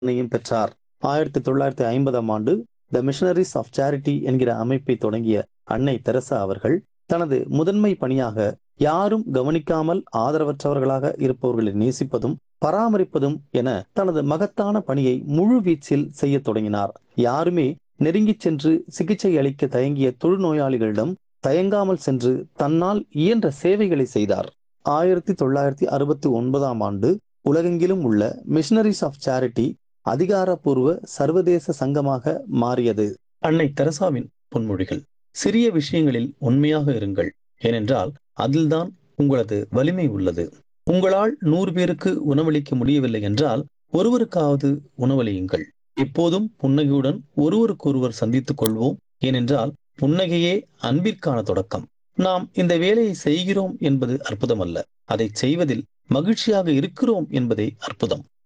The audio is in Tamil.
விருதினையும் பெற்றார் ஆயிரத்தி தொள்ளாயிரத்தி ஐம்பதாம் ஆண்டு த மிஷனரிஸ் ஆஃப் சேரிட்டி என்கிற அமைப்பை தொடங்கிய அன்னை தெரசா அவர்கள் தனது முதன்மை பணியாக யாரும் கவனிக்காமல் ஆதரவற்றவர்களாக இருப்பவர்களை நேசிப்பதும் பராமரிப்பதும் என தனது மகத்தான பணியை முழு வீச்சில் செய்ய தொடங்கினார் யாருமே நெருங்கிச் சென்று சிகிச்சை அளிக்க தயங்கிய தொழுநோயாளிகளிடம் தயங்காமல் சென்று தன்னால் இயன்ற சேவைகளை செய்தார் ஆயிரத்தி தொள்ளாயிரத்தி அறுபத்தி ஒன்பதாம் ஆண்டு உலகெங்கிலும் உள்ள மிஷனரிஸ் ஆஃப் சேரிட்டி அதிகாரப்பூர்வ சர்வதேச சங்கமாக மாறியது அன்னை தெரசாவின் பொன்மொழிகள் சிறிய விஷயங்களில் உண்மையாக இருங்கள் ஏனென்றால் அதில்தான் உங்களது வலிமை உள்ளது உங்களால் நூறு பேருக்கு உணவளிக்க முடியவில்லை என்றால் ஒருவருக்காவது உணவளியுங்கள் எப்போதும் புன்னகையுடன் ஒருவருக்கொருவர் சந்தித்துக் கொள்வோம் ஏனென்றால் புன்னகையே அன்பிற்கான தொடக்கம் நாம் இந்த வேலையை செய்கிறோம் என்பது அற்புதம் அல்ல அதை செய்வதில் மகிழ்ச்சியாக இருக்கிறோம் என்பதே அற்புதம்